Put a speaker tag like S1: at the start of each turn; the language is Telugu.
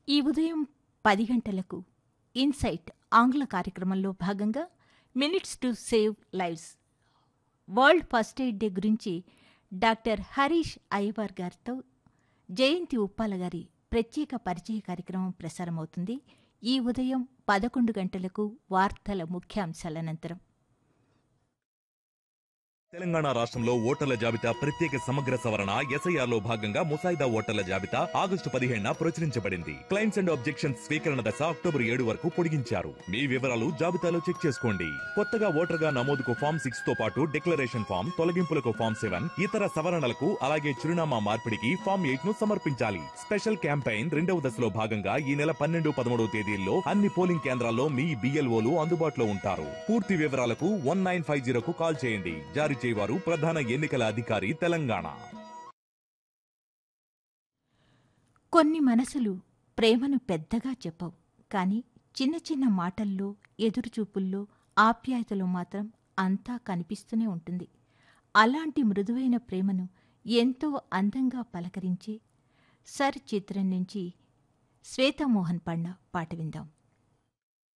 S1: ఈ ఉదయం పది గంటలకు ఇన్సైట్ ఆంగ్ల కార్యక్రమంలో భాగంగా minutes to save lives world first aid day గురించి డాక్టర్ హరీష్ అయ్యవార్ గారితో జయంతి ఉప్పాల గారి ప్రత్యేక పరిచయ కార్యక్రమం ప్రసారమవుతుంది ఈ ఉదయం పదకొండు గంటలకు వార్తల ముఖ్యాంశాల అనంతరం
S2: తెలంగాణ రాష్ట్రంలో ఓటర్ల జాబితా ప్రత్యేక సమగ్ర సవరణ ఎస్ఐఆర్ లో భాగంగా ముసాయిదా ఓటర్ల జాబితా ఆగస్టు పదిహేడున ప్రచురించబడింది క్లైమ్స్ అండ్ ఆబ్జెక్షన్స్ స్వీకరణ దశ అక్టోబర్ ఏడు వరకు పొడిగించారు మీ వివరాలు జాబితాలో చెక్ చేసుకోండి కొత్తగా ఓటర్గా నమోదుకు ఫామ్ సిక్స్ తో పాటు డిక్లరేషన్ ఫామ్ తొలగింపులకు ఫామ్ సెవెన్ ఇతర సవరణలకు అలాగే చిరునామా మార్పిడికి ఫామ్ ఎయిట్ ను సమర్పించాలి స్పెషల్ క్యాంపెయిన్ రెండవ దశలో భాగంగా ఈ నెల పన్నెండు పదమూడవ తేదీల్లో అన్ని పోలింగ్ కేంద్రాల్లో మీ బిఎల్ఓలు అందుబాటులో ఉంటారు పూర్తి వివరాలకు వన్ నైన్ ఫైవ్ జీరోకు కాల్ చేయండి జారీ చేయవారు ప్రధాన ఎన్నికల అధికారి తెలంగాణ
S1: కొన్ని మనసులు ప్రేమను పెద్దగా చెప్పవు కానీ చిన్న చిన్న మాటల్లో ఎదురుచూపుల్లో ఆప్యాయతలో మాత్రం అంతా కనిపిస్తూనే ఉంటుంది అలాంటి మృదువైన ప్రేమను ఎంతో అందంగా పలకరించే సర్ చిత్రం నుంచి శ్వేతామోహన్ పಣ್ణ పాట విందాం